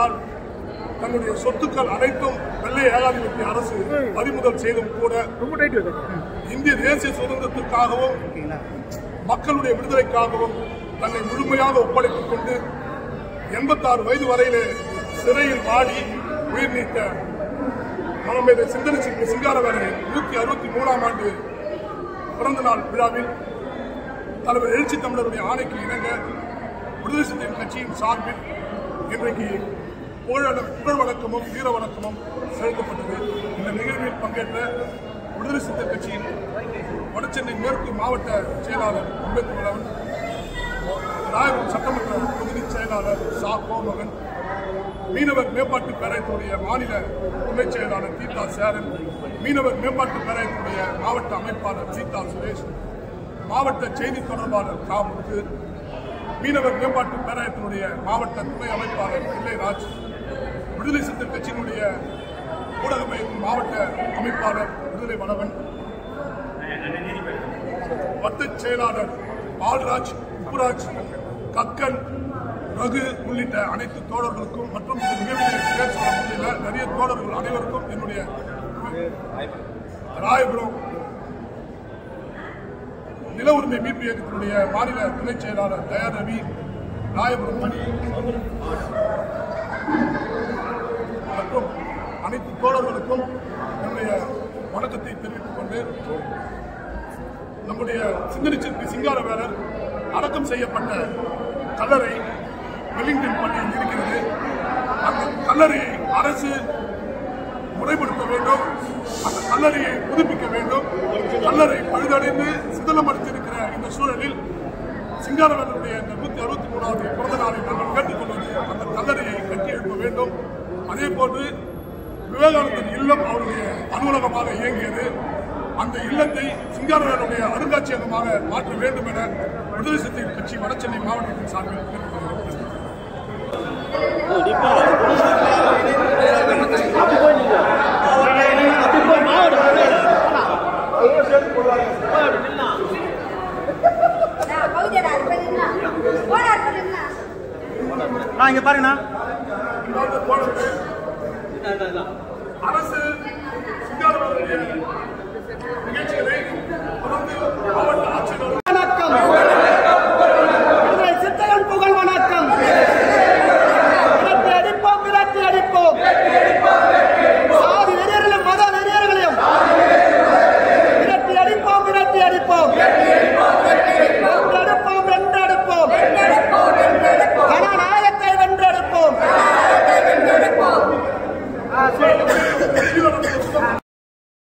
காரணத்தினால் தன்னுடைய சொத்துக்கள் அனைத்தும் வெள்ளை ஏகாதிபத்திய அரசு பறிமுதல் செய்தும் கூட ரொம்ப டைட் வருது இந்திய தேசிய சுதந்திரத்திற்காகவும் மக்களுடைய விடுதலைக்காகவும் தன்னை முழுமையாக ஒப்படைத்துக் கொண்டு எண்பத்தாறு வயது வரையிலே சிறையில் வாடி உயிர் நீத்த மனமேத சிந்தனை சிற்பி சிங்காரவேலரை நூத்தி அறுபத்தி மூணாம் ஆண்டு பிறந்த நாள் விழாவில் தலைவர் எழுச்சி தமிழருடைய ஆணைக்கு இணங்க விடுதலை சிறுத்தைகள் கட்சியின் சார்பில் இன்றைக்கு புகழ் புகழ் வணக்கமும் வீர வணக்கமும் செலுத்தப்பட்டது இந்த நிகழ்வில் பங்கேற்ற விடுதலை சிறுத்தைகள் கட்சியின் வடசென்னை மேற்கு மாவட்ட செயலாளர் அம்பேத்கர் ராயபுரம் சட்டமன்ற தொகுதி செயலாளர் சா கோமகன் மீனவர் மேம்பாட்டு பேரயத்துடைய மாநில துணைச் செயலாளர் கீதா சேரன் மீனவர் மேம்பாட்டு பேரயத்துடைய மாவட்ட அமைப்பாளர் சீதா சுரேஷ் மாவட்ட செய்தி தொடர்பாளர் காமுத்து மீனவர் மேம்பாட்டு பேரயத்தினுடைய மாவட்ட துணை அமைப்பாளர் பிள்ளைராஜ் விடுதலை சிறுத்தை கட்சியினுடைய ஊடக மையத்தின் மாவட்ட அமைப்பாளர் விடுதலை வளவன் வட்டச் செயலாளர் பால்ராஜ் உப்புராஜ் கக்கன் ரகு உள்ளிட்ட அனைத்து தோழர்களுக்கும் மற்றும் இந்த நிகழ்வில் பேர் சொல்ல முடியல நிறைய தோழர்கள் அனைவருக்கும் என்னுடைய ராயபுரம் நில உரிமை மீட்பு இயக்கத்தினுடைய மாநில துணைச் செயலாளர் தயா ரவி ராயபுரம் மணி மற்றும் அனைத்து தோழர்களுக்கும் என்னுடைய வணக்கத்தை தெரிவித்துக் கொண்டு நம்முடைய சிந்தனை சிற்பி சிங்காரவேலர் அடக்கம் செய்யப்பட்ட கல்லறை வெலிங்டன் பள்ளியில் இருக்கிறது அந்த கல்லறையை அரசு முறைப்படுத்த வேண்டும் அந்த கல்லறையை புதுப்பிக்க வேண்டும் கல்லறை பழுதடைந்து சிதலமடைந்திருக்கிற இந்த சூழலில் சிங்காரவேலருடைய இந்த நூத்தி அறுபத்தி மூணாவது பிறந்த நாளை நாங்கள் கேட்டுக்கொள்வது அந்த கல்லறையை கட்டி எழுப்ப வேண்டும் அதே போன்று விவேகானந்தர் இல்லம் அவருடைய அலுவலகமாக இயங்கியது அந்த இல்லத்தை சிங்காரவேலுடைய அருங்காட்சியகமாக மாற்ற வேண்டும் என விடுதலை சிறுத்தைகள் கட்சி வடசென்னை மாவட்டத்தின் சார்பில் கேட்டுக்கொள்கிறோம் நான் இங்க பாருங்கண்ணா அதாவது தோழர்களே, அரசு சிங்காரவேலுடைய நிகழ்ச்சிகளை தொடர்ந்து மாவட்ட ஆட்சியர் வணக்கம் விடுதலை சித்தையன் புகழ் வணக்கம் விரட்டி அடிப்போம் விரட்டி அடிப்போம் சாதி வெறியர்களையும் மத வெறியர்களையும் விரட்டி அடிப்போம் விரட்டி அடிப்போம் வென்றெடுப்போம் வென்றெடுப்போம் ஜனநாயகத்தை வென்றெடுப்போம் வெளியுறவு